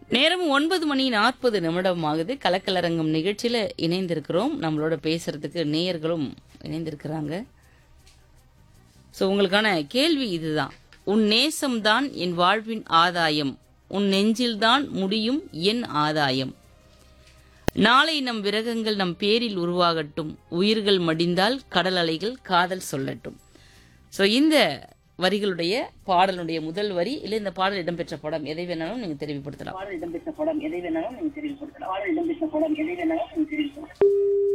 நேரம் ஒன்பது மணி நாற்பது நிமிடம் ஆகுது கலக்கலரங்கம் நிகழ்ச்சியில இணைந்திருக்கிறோம் நம்மளோட பேசுறதுக்கு நேயர்களும் இணைந்திருக்கிறாங்க ஸோ உங்களுக்கான கேள்வி இதுதான் உன் நேசம்தான் என் வாழ்வின் ஆதாயம் உன் நெஞ்சில்தான் முடியும் என் ஆதாயம் நாளை நம் விரகங்கள் நம் பேரில் உருவாகட்டும் உயிர்கள் மடிந்தால் கடல் அலைகள் காதல் சொல்லட்டும் ஸோ இந்த வரிகளுடைய பாடலுடைய முதல் வரி இல்லை இந்த பாடல் இடம்பெற்ற படம் எதை வேணாலும் நீங்க தெரிவிப்படுத்தலாம் பாடல் இடம்பெற்ற படம் எதை வேணாலும் நீங்க தெரிவிப்படுத்தலாம் பாடல் இடம்பெற்ற படம் எதை வேணாலும் நீங்க தெரிவிக்கலாம்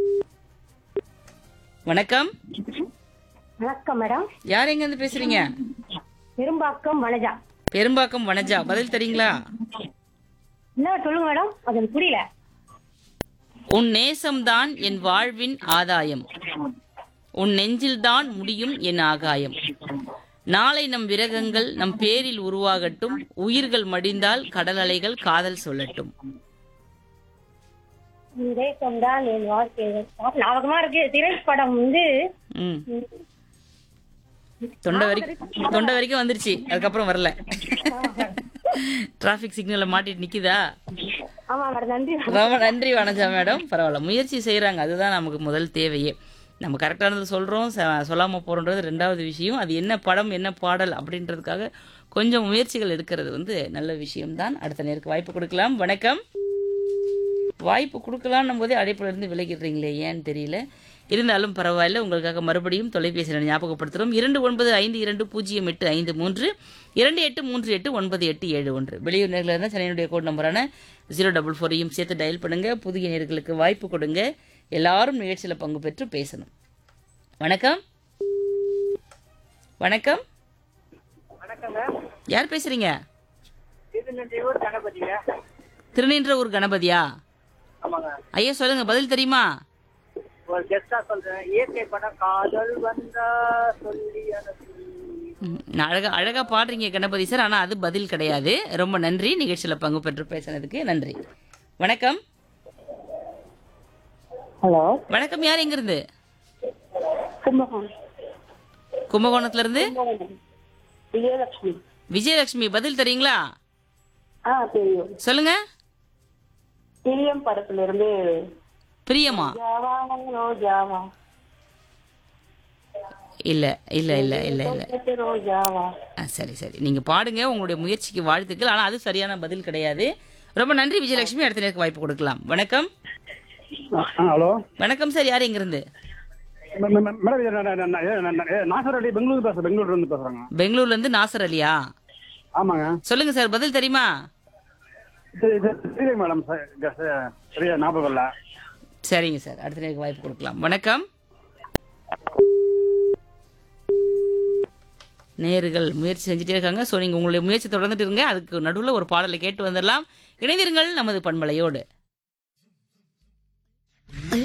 வணக்கம் வணக்கம் மேடம் யார் எங்க இருந்து பேசுறீங்க பெரும்பாக்கம் வனஜா பெரும்பாக்கம் வனஜா பதில் தரீங்களா என்ன சொல்லுங்க மேடம் அது எனக்கு புரியல உன் நேசம்தான் என் வாழ்வின் ஆதாயம் உன் நெஞ்சில்தான் முடியும் என் ஆகாயம் நாளை நம் விரகங்கள் நம் பேரில் உருவாகட்டும் உயிர்கள் மடிந்தால் கடல் அலைகள் காதல் சொல்லட்டும் தேசம் தான் என் வாழ்க்கை பாட்டு ஞாபகமா இருக்கு திரைப்படம் வந்து ம் தொண்டை வரைக்கும் தொண்டை வரைக்கும் வந்துருச்சு அதுக்கப்புறம் வரல டிராஃபிக் சிக்னல்ல மாட்டிட்டு நிக்குதா ஆமா மேடம் நன்றி ரொம்ப நன்றி வனஜா மேடம் பரவாயில்ல முயற்சி செய்கிறாங்க அதுதான் நமக்கு முதல் தேவையே நம்ம கரெக்டானது சொல்கிறோம் சொல்லாமல் போகிறோன்றது ரெண்டாவது விஷயம் அது என்ன படம் என்ன பாடல் அப்படின்றதுக்காக கொஞ்சம் முயற்சிகள் எடுக்கிறது வந்து நல்ல விஷயம்தான் அடுத்த நேருக்கு வாய்ப்பு கொடுக்கலாம் வணக்கம் வாய்ப்பு கொடுக்கலான்னும் போதே அழைப்புல இருந்து விலகிடுறீங்களே ஏன்னு தெரியல இருந்தாலும் பரவாயில்ல உங்களுக்காக மறுபடியும் தொலைபேசி எண்ணை ஞாபகப்படுத்துகிறோம் இரண்டு ஒன்பது ஐந்து இரண்டு பூஜ்ஜியம் எட்டு ஐந்து மூன்று இரண்டு எட்டு மூன்று எட்டு ஒன்பது எட்டு ஏழு ஒன்று வெளியூர் நேரில் இருந்தால் சென்னையினுடைய கோட் நம்பரான ஜீரோ டபுள் ஃபோரையும் சேர்த்து டயல் பண்ணுங்க புதிய நேர்களுக்கு வாய்ப்பு கொடுங்க எல்லாரும் நிகழ்ச்சியில் பங்கு பெற்று பேசணும் வணக்கம் வணக்கம் யார் பேசுறீங்க திருநெல்வேலூர் கணபதிங்க திருநின்ற ஊர் கணபதியா ஆமாங்க ஐயா சொல்லுங்க பதில் தெரியுமா ஒரு கெஸ்டா சொல்றேன் இயற்கை படம் காதல் வந்தா சொல்லி அனுப்பி ம், அழகா அழகா பாடுறீங்க கணபதி சார் ஆனா அது பதில் கிடையாது ரொம்ப நன்றி நிகழ்ச்சியில பங்கு பெற்று பேசினதுக்கு நன்றி வணக்கம் ஹலோ வணக்கம் யார் எங்க இருந்து கும்பகோணம் கும்பகோணத்துல இருந்து விஜயலட்சுமி விஜயலட்சுமி பதில் தெரியுங்களா ஆ தெரியும் சொல்லுங்க திரியம் படத்துல இருந்து பிரியமா ஜாவா ரோஜாவா இல்ல இல்ல இல்ல இல்ல இல்ல ரோஜாவா ஆ, சரி சரி நீங்க பாடுங்க உங்களுடைய முயற்சிக்கு வாழ்த்துக்கள் ஆனா அது சரியான பதில் கிடையாது ரொம்ப நன்றி விஜயலட்சுமி அடுத்த நேருக்கு வாய்ப்பு கொடுக்கலாம் வணக்கம் ஹலோ வணக்கம் சார் யார் எங்க இருந்து மேடம் இது நான் நான் நான் நான் நான் நாசர் அலி பெங்களூர் பேசுறேன் பெங்களூர்ல இருந்து பேசுறாங்க பெங்களூர்ல இருந்து நாசர் அலியா ஆமாங்க சொல்லுங்க சார் பதில் தெரியுமா இது இது தெரியுது மேடம் ச- க- ச- சரியா ஞாபகம் இல்லை சரிங்க சார் அடுத்த நேருக்கு வாய்ப்பு கொடுக்கலாம் வணக்கம் நேர்கள் முயற்சி செஞ்சுட்டே இருக்காங்க ஸோ நீங்கள் உங்களுடைய முயற்சி தொடர்ந்துட்டு இருங்க அதுக்கு நடுவில் ஒரு பாடலை கேட்டு வந்துடலாம் இணைந்திருங்கள் நமது பண்பலையோடு